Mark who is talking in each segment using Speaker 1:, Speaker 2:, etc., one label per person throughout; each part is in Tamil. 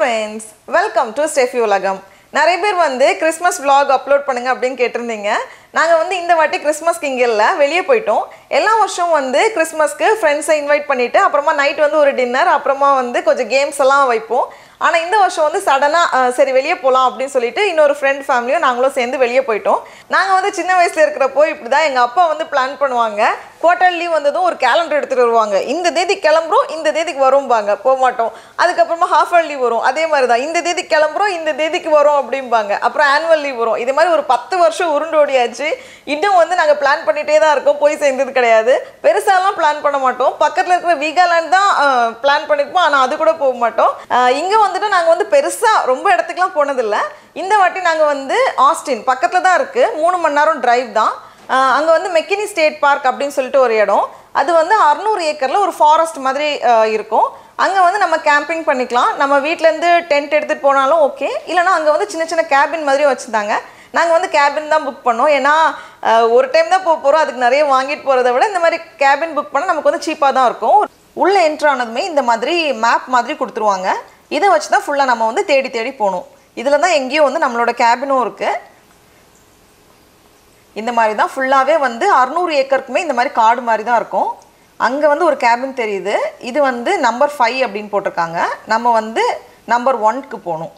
Speaker 1: ஃப்ரெண்ட்ஸ் வெல்கம் டு ஸ்டெஃபி உலகம் நிறைய பேர் வந்து கிறிஸ்மஸ் vlog அப்லோட் பண்ணுங்க அப்படின்னு கேட்டிருந்தீங்க நாங்கள் வந்து இந்த வாட்டி கிறிஸ்மஸ்க்கு இங்கே இல்லை வெளியே போயிட்டோம் எல்லா வருஷம் வந்து கிறிஸ்மஸ்க்கு ஃப்ரெண்ட்ஸை இன்வைட் பண்ணிவிட்டு அப்புறமா நைட் வந்து ஒரு டின்னர் அப்புறமா வந்து கொஞ்சம் கேம்ஸ் எல்லாம் வைப்போம் ஆனால் இந்த வருஷம் வந்து சடனாக சரி வெளியே போகலாம் அப்படின்னு சொல்லிட்டு இன்னொரு ஃப்ரெண்ட் ஃபேமிலியும் நாங்களும் சேர்ந்து வெளியே போயிட்டோம் நாங்கள் வந்து சின்ன வயசில் இருக்கிறப்போ இப்படி தான் எங்கள் அப்பா வந்து பிளான் பண்ணுவாங்க குவார்டர் லீவ் வந்ததும் ஒரு கேலண்டர் எடுத்துகிட்டு வருவாங்க இந்த தேதி கிளம்புறோம் இந்த தேதிக்கு வரும்பாங்க போக மாட்டோம் அதுக்கப்புறமா ஹாஃப் இயர் லீவ் வரும் அதே மாதிரி தான் இந்த தேதி கிளம்புறோம் இந்த தேதிக்கு வரும் அப்படிம்பாங்க அப்புறம் ஆனுவல் லீவ் வரும் இது மாதிரி ஒரு பத்து வருஷம் உருண்டு ஓடியாச்சு இன்னும் வந்து நாங்கள் பிளான் பண்ணிகிட்டே தான் இருக்கோம் போய் சேர்ந்தது கிடையாது பெருசாலாம் பிளான் பண்ண மாட்டோம் பக்கத்தில் இருக்கிற வீகாலேண்ட் தான் பிளான் பண்ணியிருப்போம் ஆனால் அது கூட போக மாட்டோம் இங்கே வந்துட்டு நாங்கள் வந்து பெருசாக ரொம்ப இடத்துக்குலாம் போனதில்லை இந்த வாட்டி நாங்கள் வந்து ஆஸ்டின் பக்கத்தில் தான் இருக்குது மூணு மணி நேரம் டிரைவ் தான் அங்கே வந்து மெக்கினி ஸ்டேட் பார்க் அப்படின்னு சொல்லிட்டு ஒரு இடம் அது வந்து அறநூறு ஏக்கரில் ஒரு ஃபாரஸ்ட் மாதிரி அஹ், இருக்கும் அங்கே வந்து நம்ம கேம்பிங் பண்ணிக்கலாம் நம்ம வீட்டிலேருந்து டென்ட் எடுத்துகிட்டு போனாலும் ஓகே இல்லைனா அங்கே வந்து சின்ன சின்ன கேபின் மாதிரி வச்சுருந்தாங்க நாங்கள் வந்து கேபின் தான் புக் பண்ணோம் ஏன்னா அஹ், ஒரு டைம் தான் போக போகிறோம் அதுக்கு நிறைய வாங்கிட்டு போகிறத விட இந்த மாதிரி கேபின் புக் பண்ணால் நமக்கு வந்து சீப்பாக தான் இருக்கும் உள்ளே என்ட்ரு ஆனதுமே இந்த மாதிரி மேப் மாதிரி கொடுத்துருவாங்க இதை வச்சு தான் ஃபுல்லாக நம்ம வந்து தேடி தேடி போகணும் இதில் தான் எங்கேயோ வந்து நம்மளோட கேபினும் இருக்குது இந்த மாதிரி தான் ஃபுல்லாகவே வந்து அறநூறு ஏக்கருக்குமே இந்த மாதிரி காடு மாதிரி தான் இருக்கும் அங்கே வந்து ஒரு கேபின் தெரியுது இது வந்து நம்பர் ஃபைவ் அப்படின்னு போட்டிருக்காங்க நம்ம வந்து நம்பர் ஒன்க்கு போகணும்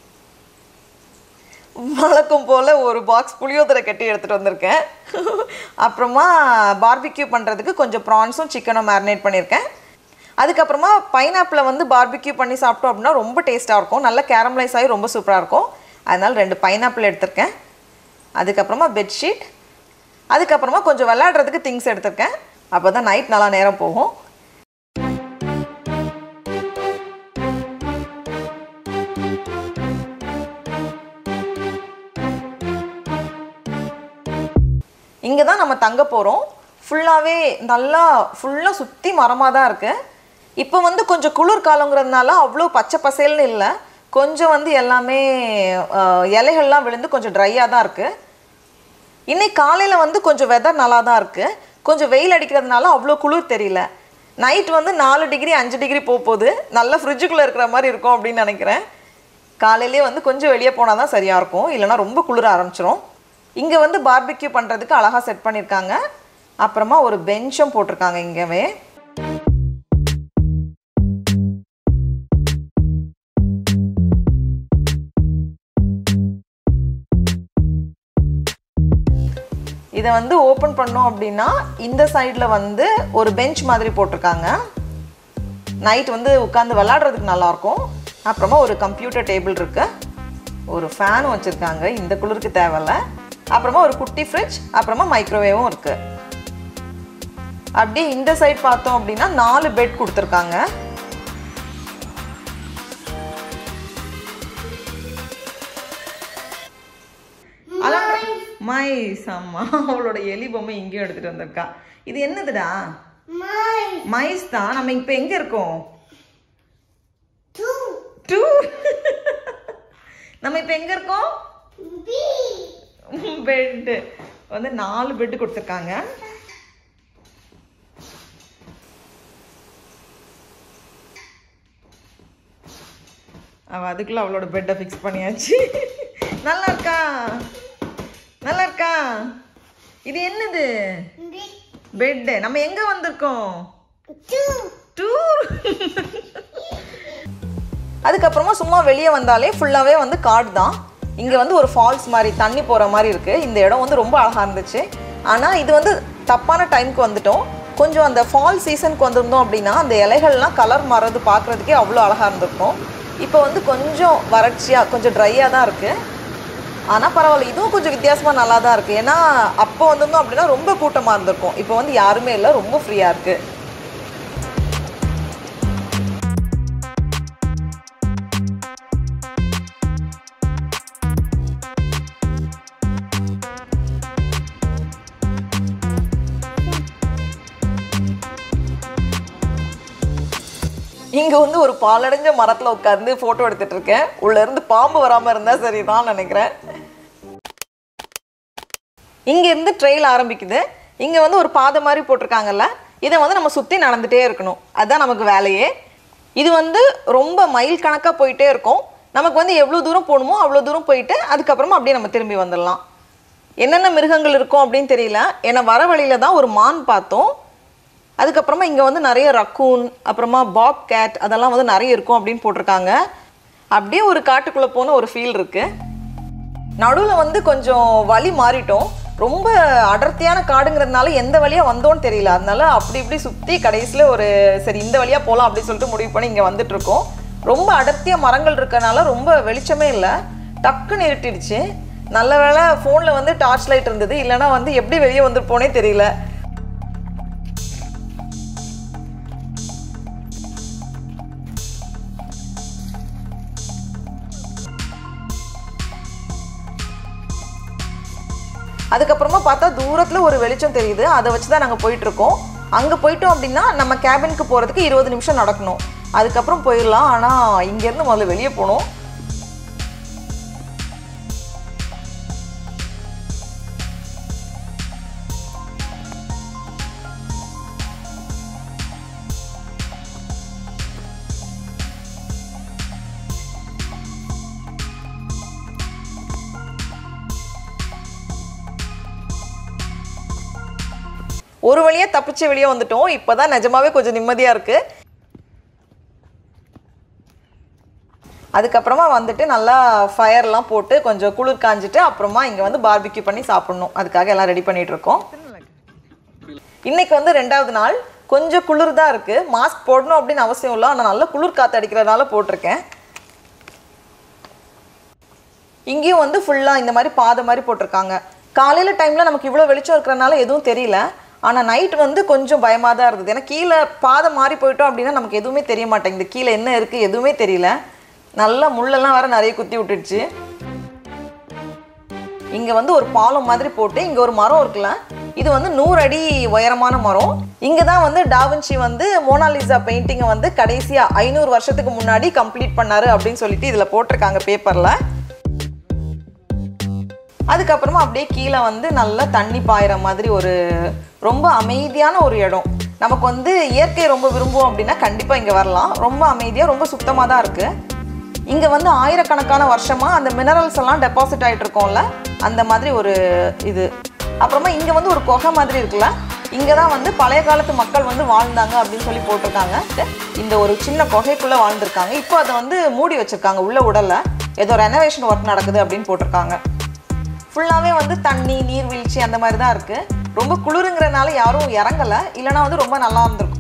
Speaker 1: வழக்கம் போல் ஒரு பாக்ஸ் புளியோதரை கட்டி எடுத்துகிட்டு வந்திருக்கேன் அப்புறமா பார்பிக்யூ பண்ணுறதுக்கு கொஞ்சம் ப்ரான்ஸும் சிக்கனும் மேரினேட் பண்ணியிருக்கேன் அதுக்கப்புறமா பைனாப்பிளை வந்து பார்பிக்யூ பண்ணி சாப்பிட்டோம் அப்படின்னா ரொம்ப டேஸ்ட்டாக இருக்கும் நல்ல கேரமலைஸ் ஆகி ரொம்ப சூப்பராக இருக்கும் அதனால் ரெண்டு பைனாப்பிள் எடுத்திருக்கேன் அதுக்கப்புறமா பெட்ஷீட் அதுக்கப்புறமா கொஞ்சம் விளையாடுறதுக்கு திங்ஸ் எடுத்திருக்கேன் அப்போ தான் நைட் நல்லா நேரம் போகும் இங்கே தான் நம்ம தங்க போகிறோம் ஃபுல்லாகவே நல்லா ஃபுல்லாக சுற்றி மரமாக தான் இருக்குது இப்போ வந்து கொஞ்சம் குளிர் காலங்கிறதுனால அவ்வளோ பச்சை பசேல்னு இல்லை கொஞ்சம் வந்து எல்லாமே அஹ், இலைகள்லாம் விழுந்து கொஞ்சம் ட்ரையாக தான் இருக்குது இன்னைக்கு காலையில் வந்து கொஞ்சம் வெதர் நல்லா தான் இருக்குது கொஞ்சம் வெயில் அடிக்கிறதுனால அவ்வளோ குளிர் தெரியல நைட் வந்து நாலு டிகிரி அஞ்சு டிகிரி போக போகுது நல்லா ஃப்ரிட்ஜுக்குள்ளே இருக்கிற மாதிரி இருக்கும் அப்படின்னு நினைக்கிறேன் காலையிலே வந்து கொஞ்சம் வெளியே போனால் தான் சரியாக இருக்கும் இல்லைன்னா ரொம்ப குளிர ஆரம்பிச்சிரும் இங்கே வந்து பார்பிக்யூ பண்ணுறதுக்கு அழகாக செட் பண்ணியிருக்காங்க அப்புறமா ஒரு பெஞ்சும் போட்டிருக்காங்க இங்கவே இதை வந்து ஓப்பன் பண்ணோம் அப்படின்னா இந்த சைடில் வந்து ஒரு பெஞ்ச் மாதிரி போட்டிருக்காங்க நைட் வந்து உட்காந்து விளாட்றதுக்கு நல்லாயிருக்கும் அப்புறமா ஒரு கம்ப்யூட்டர் டேபிள் இருக்கு ஒரு ஃபேனும் வச்சுருக்காங்க இந்த குளிருக்கு தேவையில்ல அப்புறமா ஒரு குட்டி ஃப்ரிட்ஜ் அப்புறமா மைக்ரோவேவும் இருக்கு அப்படியே இந்த சைட் பார்த்தோம் அப்படின்னா நாலு பெட் கொடுத்துருக்காங்க மைஸ் ஆமா அவளோட எலி பொம்மை இங்கேயும் எடுத்துட்டு வந்திருக்கா இது என்னதுடா மைஸ் தான் நம்ம இப்ப எங்க இருக்கோம் டூ நம்ம இப்ப எங்க இருக்கோம் பெட் வந்து நாலு பெட் கொடுத்துருக்காங்க அவ அதுக்குள்ள அவளோட பெட்டை ஃபிக்ஸ் பண்ணியாச்சு நல்லா இருக்கா நல்லா இருக்கா இது என்னது பெட்டு நம்ம எங்க வந்திருக்கோம் டூர் அதுக்கப்புறமா சும்மா வெளியே வந்தாலே ஃபுல்லாகவே வந்து காடு தான் இங்கே வந்து ஒரு ஃபால்ஸ் மாதிரி தண்ணி போகிற மாதிரி இருக்குது இந்த இடம் வந்து ரொம்ப அழகாக இருந்துச்சு ஆனால் இது வந்து தப்பான டைமுக்கு வந்துட்டோம் கொஞ்சம் அந்த ஃபால் சீசனுக்கு வந்திருந்தோம் அப்படின்னா அந்த இலைகள்லாம் கலர் மாறது பார்க்குறதுக்கே அவ்வளோ அழகாக இருந்திருக்கும் இப்போ வந்து கொஞ்சம் வறட்சியாக கொஞ்சம் ட்ரையாக தான் இருக்குது ஆனால் பரவாயில்ல இதுவும் கொஞ்சம் வித்தியாசமாக நல்லா தான் இருக்குது ஏன்னா அப்போ வந்திருந்தோம் அப்படின்னா ரொம்ப கூட்டமாக இருந்திருக்கும் இப்போ வந்து யாருமே இல்லை ரொம்ப ஃப்ரீயாக இருக்குது இங்க வந்து ஒரு பாலடைஞ்ச மரத்துல உட்கார்ந்து போட்டோ எடுத்துட்டு இருக்கேன் உள்ள இருந்து பாம்பு வராம இருந்தா சரிதான் நினைக்கிறேன் இங்க இருந்து ட்ரெயில் ஆரம்பிக்குது இங்க வந்து ஒரு பாதை மாதிரி போட்டிருக்காங்கல்ல இதை வந்து நம்ம சுத்தி நடந்துட்டே இருக்கணும் அதுதான் நமக்கு வேலையே இது வந்து ரொம்ப மைல் கணக்காக போயிட்டே இருக்கும் நமக்கு வந்து எவ்வளோ தூரம் போகணுமோ அவ்வளோ தூரம் போயிட்டு அதுக்கப்புறமா அப்படியே நம்ம திரும்பி வந்துடலாம் என்னென்ன மிருகங்கள் இருக்கும் அப்படின்னு தெரியல ஏன்னா வர வழியில தான் ஒரு மான் பார்த்தோம் அதுக்கப்புறமா இங்கே வந்து நிறைய ரக்கூன் அப்புறமா பாப் கேட் அதெல்லாம் வந்து நிறைய இருக்கும் அப்படின்னு போட்டிருக்காங்க அப்படியே ஒரு காட்டுக்குள்ளே போன ஒரு ஃபீல் இருக்குது நடுவில் வந்து கொஞ்சம் வழி மாறிட்டோம் ரொம்ப அடர்த்தியான காடுங்கிறதுனால எந்த வழியாக வந்தோன்னு தெரியல அதனால அப்படி இப்படி சுற்றி கடைசியில் ஒரு சரி இந்த வழியாக போகலாம் அப்படின்னு சொல்லிட்டு முடிவு பண்ணி இங்கே வந்துட்டு இருக்கோம் ரொம்ப அடர்த்தியாக மரங்கள் இருக்கறனால ரொம்ப வெளிச்சமே இல்லை டக்குன்னு இருட்டிடுச்சு நல்ல வேளை ஃபோனில் வந்து டார்ச் லைட் இருந்தது இல்லைன்னா வந்து எப்படி வெளியே வந்துருப்போனே தெரியல அதுக்கப்புறமா பார்த்தா தூரத்தில் ஒரு வெளிச்சம் தெரியுது அதை வச்சு தான் நாங்கள் போயிட்டுருக்கோம் அங்கே போயிட்டோம் அப்படின்னா நம்ம கேபினுக்கு போகிறதுக்கு இருபது நிமிஷம் நடக்கணும் அதுக்கப்புறம் போயிடலாம் ஆனால் இங்கேருந்து முதல்ல வெளியே போகணும் ஒரு வழியாக தப்பிச்சு வெளியே வந்துட்டோம் இப்போ தான் நிஜமாவே கொஞ்சம் நிம்மதியாக இருக்குது அதுக்கப்புறமா வந்துட்டு நல்லா ஃபயர்லாம் போட்டு கொஞ்சம் குளிர் காஞ்சிட்டு அப்புறமா இங்கே வந்து பார்பிக்யூ பண்ணி சாப்பிடணும் அதுக்காக எல்லாம் ரெடி பண்ணிட்டு இருக்கோம் இன்னைக்கு வந்து ரெண்டாவது நாள் கொஞ்சம் குளிர் தான் இருக்குது மாஸ்க் போடணும் அப்படின்னு அவசியம் இல்லை ஆனால் நல்லா குளிர் காற்று அடிக்கிறதுனால போட்டிருக்கேன் இங்கேயும் வந்து ஃபுல்லாக இந்த மாதிரி பாதை மாதிரி போட்டிருக்காங்க காலையில் டைமில் நமக்கு இவ்வளோ வெளிச்சம் இருக்கிறனால எதுவும் தெரியல ஆனால் நைட் வந்து கொஞ்சம் பயமாக தான் இருந்தது ஏன்னா கீழே பாதை மாறி போயிட்டோம் அப்படின்னா நமக்கு எதுவுமே தெரிய மாட்டேங்குது கீழே என்ன இருக்குது எதுவுமே தெரியல நல்லா முள்ளெல்லாம் வேற நிறைய குத்தி விட்டுடுச்சு இங்கே வந்து ஒரு பாலம் மாதிரி போட்டு இங்கே ஒரு மரம் இருக்குல்ல இது வந்து நூறு அடி உயரமான மரம் இங்கே தான் வந்து டாவின்சி வந்து மோனாலிசா பெயிண்டிங்கை வந்து கடைசியாக ஐநூறு வருஷத்துக்கு முன்னாடி கம்ப்ளீட் பண்ணாரு அப்படின்னு சொல்லிட்டு இதில் போட்டிருக்காங்க பேப்பரில் அதுக்கப்புறமா அப்படியே கீழே வந்து நல்லா தண்ணி பாயிற மாதிரி ஒரு ரொம்ப அமைதியான ஒரு இடம் நமக்கு வந்து இயற்கை ரொம்ப விரும்புவோம் அப்படின்னா கண்டிப்பாக இங்கே வரலாம் ரொம்ப அமைதியாக ரொம்ப சுத்தமாக தான் இருக்குது இங்கே வந்து ஆயிரக்கணக்கான வருஷமாக அந்த மினரல்ஸ் எல்லாம் டெபாசிட் ஆகிட்டு இருக்கோம்ல அந்த மாதிரி ஒரு இது அப்புறமா இங்கே வந்து ஒரு குகை மாதிரி இருக்குல்ல இங்கே தான் வந்து பழைய காலத்து மக்கள் வந்து வாழ்ந்தாங்க அப்படின்னு சொல்லி போட்டிருக்காங்க இந்த ஒரு சின்ன குகைக்குள்ளே வாழ்ந்திருக்காங்க இப்போ அதை வந்து மூடி வச்சிருக்காங்க உள்ள உடலை ஏதோ ரெனோவேஷன் ஒர்க் நடக்குது அப்படின்னு போட்டிருக்காங்க ஃபுல்லாகவே வந்து தண்ணி நீர்வீழ்ச்சி அந்த மாதிரி தான் இருக்குது ரொம்ப குளிருங்கிறனால யாரும் இறங்கலை இல்லைனா வந்து ரொம்ப நல்லா இருந்திருக்கும்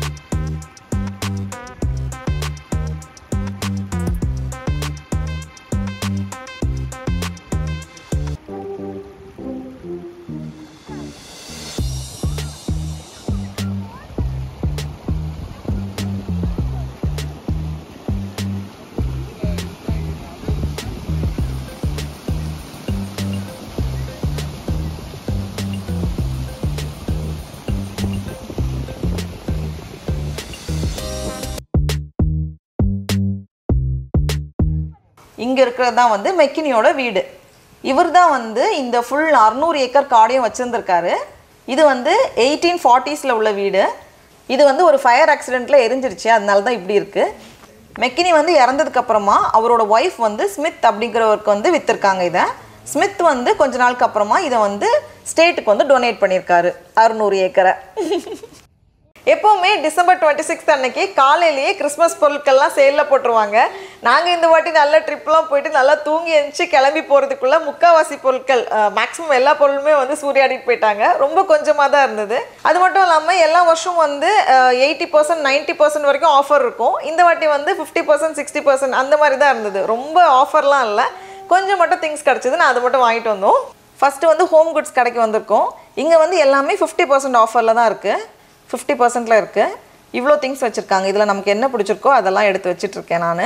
Speaker 1: இங்கே இருக்கிறது தான் வந்து மெக்கினியோட வீடு இவர் தான் வந்து இந்த ஃபுல் அறுநூறு ஏக்கர் காடையும் வச்சுருந்துருக்காரு இது வந்து எயிட்டீன் ஃபார்ட்டிஸில் உள்ள வீடு இது வந்து ஒரு ஃபயர் ஆக்சிடெண்ட்டில் எரிஞ்சிருச்சு அதனால தான் இப்படி இருக்குது மெக்கினி வந்து இறந்ததுக்கு அப்புறமா அவரோட ஒய்ஃப் வந்து ஸ்மித் அப்படிங்கிறவருக்கு வந்து விற்றுருக்காங்க இதை ஸ்மித் வந்து கொஞ்ச நாளுக்கு அப்புறமா இதை வந்து ஸ்டேட்டுக்கு வந்து டொனேட் பண்ணியிருக்காரு அறுநூறு ஏக்கரை எப்போவுமே டிசம்பர் டுவெண்ட்டி சிக்ஸ்த் அன்னைக்கு காலையிலேயே கிறிஸ்மஸ் பொருட்கள்லாம் சேலில் போட்டுருவாங்க நாங்கள் இந்த வாட்டி நல்ல ட்ரிப்லாம் போயிட்டு நல்லா தூங்கி எழுந்துச்சு கிளம்பி போகிறதுக்குள்ளே முக்காவாசி பொருட்கள் மேக்ஸிமம் எல்லா பொருளுமே வந்து சூறையாடிட்டு போயிட்டாங்க ரொம்ப கொஞ்சமாக தான் இருந்தது அது மட்டும் இல்லாமல் எல்லா வருஷம் வந்து எயிட்டி பர்சன்ட் நைன்ட்டி பர்சன்ட் வரைக்கும் ஆஃபர் இருக்கும் இந்த வாட்டி வந்து ஃபிஃப்டி பர்சன்ட் சிக்ஸ்டி பர்சன்ட் அந்த மாதிரி தான் இருந்தது ரொம்ப ஆஃபர்லாம் இல்லை கொஞ்சம் மட்டும் திங்ஸ் கிடச்சிது நான் அதை மட்டும் வாங்கிட்டு வந்தோம் ஃபஸ்ட்டு வந்து ஹோம் குட்ஸ் கடைக்கு வந்திருக்கோம் இங்கே வந்து எல்லாமே ஃபிஃப்டி பர்சன்ட் ஆஃபரில் தான் இருக்குது ஃபிஃப்டி பர்சன்டில் இருக்குது இவ்வளோ திங்ஸ் வச்சுருக்காங்க இதில் நமக்கு என்ன பிடிச்சிருக்கோ அதெல்லாம் எடுத்து வச்சிட்ருக்கேன் நான்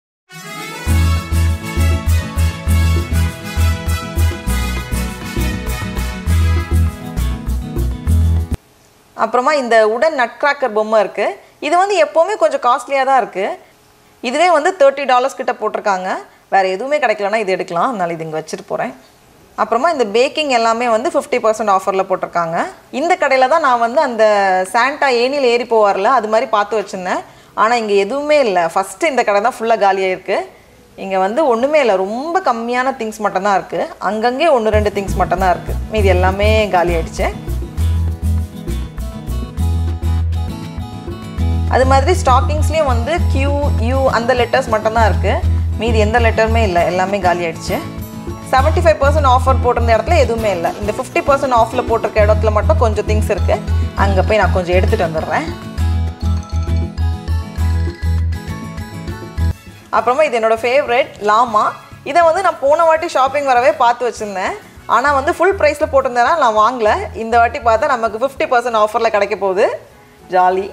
Speaker 1: அப்புறமா இந்த உடன் நட் கிராக்கர் பொம்மை இருக்குது இது வந்து எப்போவுமே கொஞ்சம் காஸ்ட்லியாக தான் இருக்குது இதுவே வந்து தேர்ட்டி டாலர்ஸ் கிட்ட போட்டிருக்காங்க வேறு எதுவுமே கிடைக்கலன்னா இது எடுக்கலாம் அதனால இது இங்கே வச்சுட்டு போகிறேன் அப்புறமா இந்த பேக்கிங் எல்லாமே வந்து ஃபிஃப்டி பர்சன்ட் ஆஃபரில் போட்டிருக்காங்க இந்த கடையில் தான் நான் வந்து அந்த சாண்டா ஏனியில் ஏறி போவார்ல அது மாதிரி பார்த்து வச்சுருந்தேன் ஆனால் இங்கே எதுவுமே இல்லை ஃபஸ்ட்டு இந்த கடை தான் ஃபுல்லாக காலியாயிருக்கு இங்கே வந்து ஒன்றுமே இல்லை ரொம்ப கம்மியான திங்ஸ் மட்டும்தான் இருக்குது அங்கங்கே ஒன்று ரெண்டு திங்ஸ் மட்டும்தான் இருக்குது மீதி எல்லாமே காலி ஆயிடுச்சு அது மாதிரி ஸ்டாக்கிங்ஸ்லேயும் வந்து கியூ யூ அந்த லெட்டர்ஸ் மட்டும்தான் இருக்குது மீதி எந்த லெட்டருமே இல்லை எல்லாமே காலி ஆயிடுச்சு செவன்ட்டி ஃபைவ் பர்சன்ட் ஆஃபர் போட்டிருந்த இடத்துல எதுவுமே இல்லை இந்த ஃபிஃப்டி பர்சன்ட் ஆஃபில் போட்டிருக்க இடத்துல மட்டும் கொஞ்சம் திங்ஸ் இருக்குது அங்கே போய் நான் கொஞ்சம் எடுத்துகிட்டு வந்துடுறேன் அப்புறமா இது என்னோட ஃபேவரட் லாமா இதை வந்து நான் போன வாட்டி ஷாப்பிங் வரவே பார்த்து வச்சுருந்தேன் ஆனால் வந்து ஃபுல் ப்ரைஸில் போட்டிருந்தேன்னா நான் வாங்கல இந்த வாட்டி பார்த்தா நமக்கு ஃபிஃப்டி பர்சன்ட் ஆஃபரில் கிடைக்க போகுது ஜாலி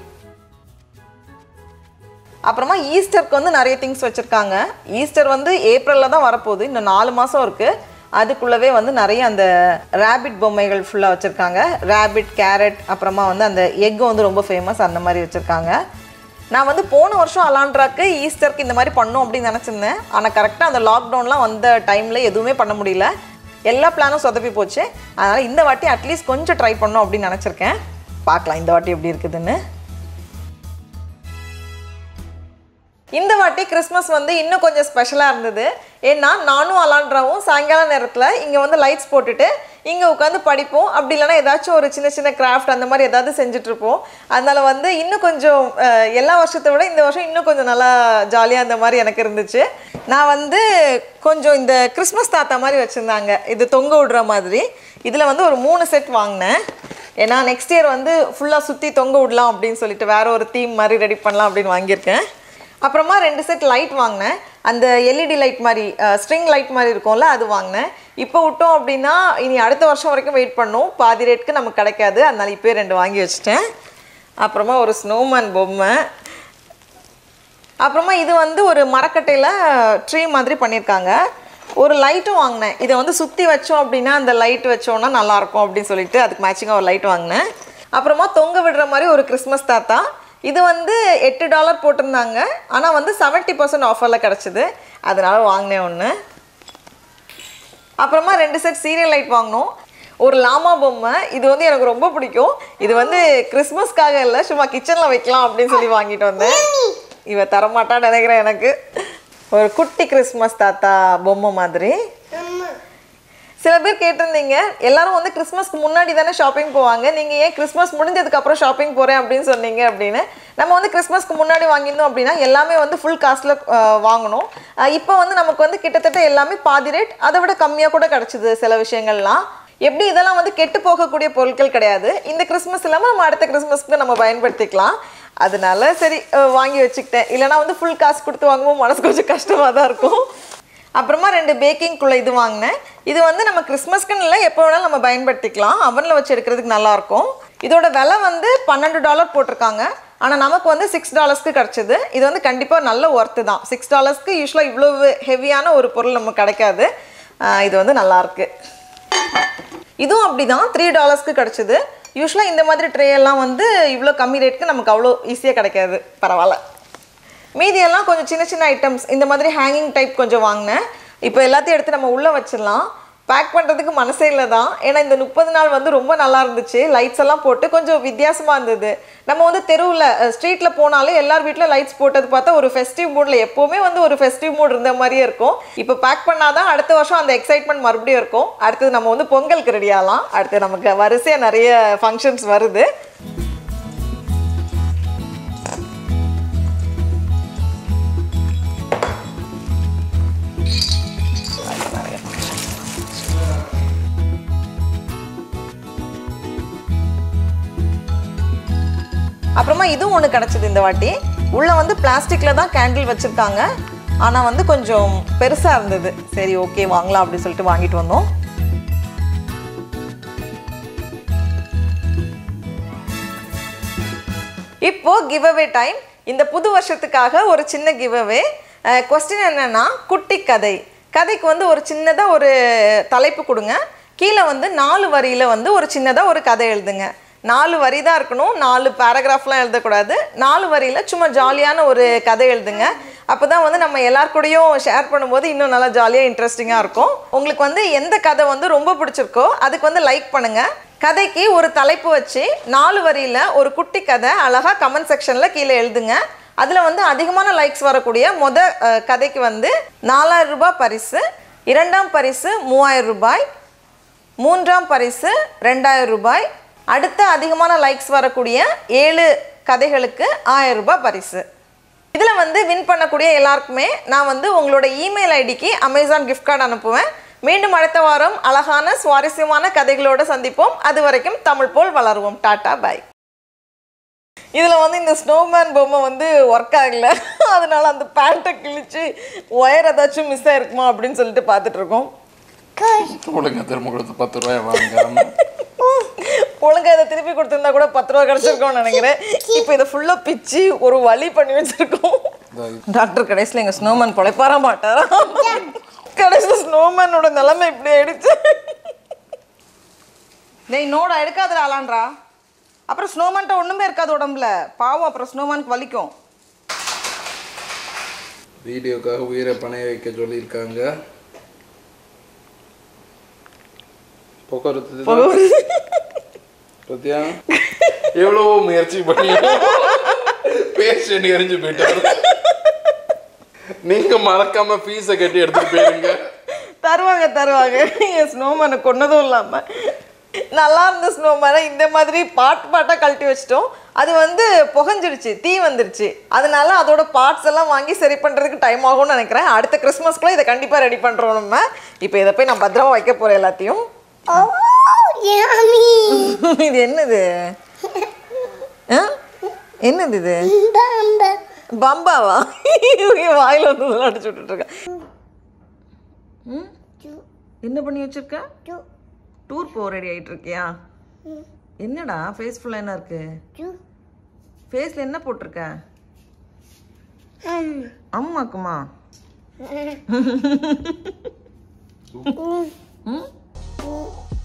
Speaker 1: அப்புறமா ஈஸ்டருக்கு வந்து நிறைய திங்ஸ் வச்சுருக்காங்க ஈஸ்டர் வந்து ஏப்ரலில் தான் வரப்போகுது இன்னும் நாலு மாதம் இருக்குது அதுக்குள்ளவே வந்து நிறைய அந்த ரேபிட் பொம்மைகள் ஃபுல்லாக வச்சுருக்காங்க ரேபிட் கேரட் அப்புறமா வந்து அந்த எக் வந்து ரொம்ப ஃபேமஸ் அந்த மாதிரி வச்சுருக்காங்க நான் வந்து போன வருஷம் அலான்ட்ராக்கு ஈஸ்டருக்கு இந்த மாதிரி பண்ணோம் அப்படின்னு நினச்சிருந்தேன் ஆனால் கரெக்டாக அந்த லாக்டவுன்லாம் வந்த டைமில் எதுவுமே பண்ண முடியல எல்லா பிளானும் சொதப்பி போச்சு அதனால் இந்த வாட்டி அட்லீஸ்ட் கொஞ்சம் ட்ரை பண்ணோம் அப்படின்னு நினச்சிருக்கேன் பார்க்கலாம் இந்த வாட்டி எப்படி இருக்குதுன்னு இந்த வாட்டி கிறிஸ்மஸ் வந்து இன்னும் கொஞ்சம் ஸ்பெஷலாக இருந்தது ஏன்னா நானும் அலான்ட்ராவும் சாயங்கால நேரத்தில் இங்கே வந்து லைட்ஸ் போட்டுட்டு இங்கே உட்காந்து படிப்போம் அப்படி இல்லைன்னா ஏதாச்சும் ஒரு சின்ன சின்ன கிராஃப்ட் அந்த மாதிரி ஏதாவது செஞ்சுட்ருப்போம் அதனால் வந்து இன்னும் கொஞ்சம் அஹ், எல்லா வருஷத்தை விட இந்த வருஷம் இன்னும் கொஞ்சம் நல்லா ஜாலியாக அந்த மாதிரி எனக்கு இருந்துச்சு நான் வந்து கொஞ்சம் இந்த கிறிஸ்மஸ் தாத்தா மாதிரி வச்சுருந்தாங்க இது தொங்க விடுற மாதிரி இதில் வந்து ஒரு மூணு செட் வாங்கினேன் ஏன்னா நெக்ஸ்ட் இயர் வந்து ஃபுல்லாக சுற்றி தொங்க விடலாம் அப்படின்னு சொல்லிட்டு வேற ஒரு தீம் மாதிரி ரெடி பண்ணலாம் அப்படின்னு வாங்கியிருக்கேன் அப்புறமா ரெண்டு செட் லைட் வாங்கினேன் அந்த எல்இடி லைட் மாதிரி ஸ்ட்ரிங் லைட் மாதிரி இருக்கும்ல அது வாங்கினேன் இப்போ விட்டோம் அப்படின்னா இனி அடுத்த வருஷம் வரைக்கும் வெயிட் பண்ணோம் பாதி ரேட்டுக்கு நமக்கு கிடைக்காது அதனால இப்போயே ரெண்டு வாங்கி வச்சுட்டேன் அப்புறமா ஒரு ஸ்னோமேன் பொம்மை அப்புறமா இது வந்து ஒரு மரக்கட்டையில் ட்ரீ மாதிரி பண்ணியிருக்காங்க ஒரு லைட்டும் வாங்கினேன் இதை வந்து சுற்றி வச்சோம் அப்படின்னா அந்த லைட் வச்சோன்னா நல்லாயிருக்கும் அப்படின்னு சொல்லிட்டு அதுக்கு மேட்சிங்காக ஒரு லைட் வாங்கினேன் அப்புறமா தொங்க விடுற மாதிரி ஒரு கிறிஸ்மஸ் தாத்தா இது வந்து எட்டு டாலர் போட்டிருந்தாங்க ஆனால் வந்து செவன்ட்டி பர்சன்ட் ஆஃபரில் கிடச்சிது அதனால வாங்கினேன் ஒன்று அப்புறமா ரெண்டு செட் சீரியல் லைட் வாங்கினோம் ஒரு லாமா பொம்மை இது வந்து எனக்கு ரொம்ப பிடிக்கும் இது வந்து கிறிஸ்மஸ்க்காக இல்லை சும்மா கிச்சனில் வைக்கலாம் அப்படின்னு சொல்லி வாங்கிட்டு வந்தேன் இவ தரமாட்டான்னு நினைக்கிறேன் எனக்கு ஒரு குட்டி கிறிஸ்மஸ் தாத்தா பொம்மை மாதிரி சில பேர் கேட்டிருந்தீங்க எல்லாரும் வந்து கிறிஸ்மஸ்க்கு முன்னாடி தானே ஷாப்பிங் போவாங்க நீங்கள் ஏன் கிறிஸ்மஸ் முடிஞ்சதுக்கு அப்புறம் ஷாப்பிங் போகிறேன் அப்படின்னு சொன்னீங்க அப்படின்னு நம்ம வந்து கிறிஸ்மஸ்க்கு முன்னாடி வாங்கியிருந்தோம் அப்படின்னா எல்லாமே வந்து ஃபுல் காஸ்ட்டில் வாங்கணும் அஹ் இப்போ வந்து நமக்கு வந்து கிட்டத்தட்ட எல்லாமே பாதி ரேட் அதை விட கம்மியாக கூட கிடச்சிது சில விஷயங்கள்லாம் எப்படி இதெல்லாம் வந்து கெட்டு போகக்கூடிய பொருட்கள் கிடையாது இந்த கிறிஸ்மஸ் இல்லாமல் நம்ம அடுத்த கிறிஸ்மஸ்க்கு நம்ம பயன்படுத்திக்கலாம் அதனால சரி அஹ் வாங்கி வச்சுக்கிட்டேன் இல்லைனா வந்து ஃபுல் காசு கொடுத்து வாங்கும்போது மனசு கொஞ்சம் கஷ்டமாக தான் இருக்கும் அப்புறமா ரெண்டு பேக்கிங்குள்ளே இது வாங்கினேன் இது வந்து நம்ம கிறிஸ்மஸ்க்குன்னு இல்லை எப்போ வேணாலும் நம்ம பயன்படுத்திக்கலாம் அவனில் வச்சு எடுக்கிறதுக்கு நல்லாயிருக்கும் இதோட விலை வந்து பன்னெண்டு டாலர் போட்டிருக்காங்க ஆனால் நமக்கு வந்து சிக்ஸ் டாலர்ஸ்க்கு கிடச்சிது இது வந்து கண்டிப்பாக நல்ல ஒர்த்து தான் சிக்ஸ் டாலர்ஸ்க்கு யூஸ்வலாக இவ்வளவு ஹெவியான ஒரு பொருள் நமக்கு கிடைக்காது ஆஹ் இது வந்து நல்லாயிருக்கு இதுவும் அப்படி தான் த்ரீ டாலர்ஸ்க்கு கிடச்சிது யூஸ்வலாக இந்த மாதிரி ட்ரே எல்லாம் வந்து இவ்வளோ கம்மி ரேட்டுக்கு நமக்கு அவ்வளோ ஈஸியாக கிடைக்காது பரவாயில்ல மீதி எல்லாம் கொஞ்சம் சின்ன சின்ன ஐட்டம்ஸ் இந்த மாதிரி ஹேங்கிங் டைப் கொஞ்சம் வாங்கினேன் இப்போ எல்லாத்தையும் எடுத்து நம்ம உள்ளே வச்சிடலாம் பேக் பண்ணுறதுக்கு மனசே இல்லை தான் ஏன்னா இந்த முப்பது நாள் வந்து ரொம்ப நல்லா இருந்துச்சு லைட்ஸ் எல்லாம் போட்டு கொஞ்சம் வித்தியாசமாக இருந்தது நம்ம வந்து தெருவில் ஸ்ட்ரீட்டில் போனாலே எல்லார் வீட்டில் லைட்ஸ் போட்டது பார்த்தா ஒரு ஃபெஸ்டிவ் மூடில் எப்போவுமே வந்து ஒரு ஃபெஸ்டிவ் மூட் இருந்த மாதிரியே இருக்கும் இப்போ பேக் பண்ணாதான் அடுத்த வருஷம் அந்த எக்ஸைட்மெண்ட் மறுபடியும் இருக்கும் அடுத்தது நம்ம வந்து பொங்கலுக்கு ரெடி ஆகலாம் அடுத்து நமக்கு வரிசையாக நிறைய ஃபங்க்ஷன்ஸ் வருது அப்புறமா இதுவும் ஒன்று கிடச்சிது இந்த வாட்டி உள்ளே வந்து பிளாஸ்டிக்கில் தான் கேண்டில் வச்சுருக்காங்க ஆனால் வந்து கொஞ்சம் பெருசாக இருந்தது சரி ஓகே வாங்கலாம் அப்படின்னு சொல்லிட்டு வாங்கிட்டு வந்தோம் இப்போ கிவ் அவே டைம் இந்த புது வருஷத்துக்காக ஒரு சின்ன கிவ் அவே கொஸ்டின் என்னன்னா குட்டி கதை கதைக்கு வந்து ஒரு சின்னதாக ஒரு தலைப்பு கொடுங்க கீழே வந்து நாலு வரியில் வந்து ஒரு சின்னதாக ஒரு கதை எழுதுங்க நாலு வரி தான் இருக்கணும் நாலு பேராகிராஃப்லாம் எழுதக்கூடாது நாலு வரியில் சும்மா ஜாலியான ஒரு கதை எழுதுங்க அப்போ தான் வந்து நம்ம எல்லார் கூடயும் ஷேர் பண்ணும்போது இன்னும் நல்லா ஜாலியாக இன்ட்ரெஸ்டிங்காக இருக்கும் உங்களுக்கு வந்து எந்த கதை வந்து ரொம்ப பிடிச்சிருக்கோ அதுக்கு வந்து லைக் பண்ணுங்கள் கதைக்கு ஒரு தலைப்பு வச்சு நாலு வரியில் ஒரு குட்டி கதை அழகாக கமெண்ட் செக்ஷனில் கீழே எழுதுங்க அதில் வந்து அதிகமான லைக்ஸ் வரக்கூடிய மொத அஹ், கதைக்கு வந்து நாலாயிரம் ரூபாய் பரிசு இரண்டாம் பரிசு மூவாயிரம் ரூபாய் மூன்றாம் பரிசு ரெண்டாயிரம் ரூபாய் அடுத்த அதிகமான லைக்ஸ் வரக்கூடிய ஏழு கதைகளுக்கு ஆயிரம் ரூபாய் பரிசு இதில் வந்து வின் பண்ணக்கூடிய எல்லாருக்குமே நான் வந்து உங்களோட இமெயில் ஐடிக்கு அமேசான் கிஃப்ட் கார்டு அனுப்புவேன் மீண்டும் அடுத்த வாரம் அழகான சுவாரஸ்யமான கதைகளோடு சந்திப்போம் அது வரைக்கும் தமிழ் போல் வளருவோம் டாடா பை இதில் வந்து இந்த ஸ்னோமேன் பொம்மை வந்து ஒர்க் ஆகல அதனால அந்த பேண்ட்டை கிழிச்சு ஒயர் ஏதாச்சும் மிஸ் ஆயிருக்குமா அப்படின்னு சொல்லிட்டு பார்த்துட்டு இருக்கோம்
Speaker 2: ஒழுங்கா திரும்ப கொடுத்து பத்து ரூபாய் வாங்க
Speaker 1: ஒழுங்கா இதை திருப்பி கொடுத்துருந்தா கூட பத்து ரூபா கிடச்சிருக்கோம்னு நினைக்கிறேன் இப்போ இதை ஃபுல்லாக பிச்சு ஒரு வழி பண்ணி வச்சிருக்கோம் டாக்டர் கடைசியில் எங்கள் ஸ்னோமேன் பொழைப்பார மாட்டாரா கடைசியில் ஸ்னோமேனோட நிலைமை இப்படி ஆயிடுச்சு டேய் நோட எடுக்காதடா அலான்றா அப்புறம் ஸ்னோமேன்ட்ட ஒன்றுமே இருக்காது உடம்புல பாவம் அப்புறம் ஸ்னோமேனுக்கு வலிக்கும்
Speaker 2: வீடியோக்காக உயிரை பணைய வைக்க சொல்லியிருக்காங்க போக்குவரத்து பத்தியா எவ்வளவோ முயற்சி பண்ணி பேஷண்ட் எரிஞ்சு போயிட்டாரு நீங்க மறக்காம ஃபீஸை கட்டி எடுத்துட்டு போயிருங்க
Speaker 1: தருவாங்க தருவாங்க என் ஸ்னோமேனை கொன்னதும் இல்லாமல் நல்லா இருந்த ஸ்னோமேனை இந்த மாதிரி பாட்டு பாட்டாக கழட்டி வச்சிட்டோம் அது வந்து புகஞ்சிருச்சு தீ வந்துருச்சு அதனால அதோட பார்ட்ஸ் எல்லாம் வாங்கி சரி பண்ணுறதுக்கு டைம் ஆகும்னு நினைக்கிறேன் அடுத்த கிறிஸ்மஸ்க்குள்ள இதை கண்டிப்பாக ரெடி பண்ணுறோம் நம்ம இப்போ இதை போய் நான் பத்திரமா வைக்க போகிறேன் எல்லாத்தையும்
Speaker 3: Oh, yummy!
Speaker 1: இது என்னது ஆ? என்னது இது
Speaker 3: Bamba.
Speaker 1: பம்பாவா இவன் வாயில வந்து இதெல்லாம் அடிச்சு விட்டுட்டு இருக்கேன் ம்? என்ன பண்ணி வச்சிருக்க
Speaker 3: Two,
Speaker 1: டூர் போக ரெடி ஆயிட்டு இருக்கியா என்னடா ஃபேஸ் ஃபுல்லாக என்ன இருக்கு
Speaker 3: two,
Speaker 1: ஃபேஸ்ல என்ன போட்டிருக்க
Speaker 3: um,
Speaker 1: அம்மாக்குமா
Speaker 3: mm,
Speaker 1: ம்
Speaker 3: mm,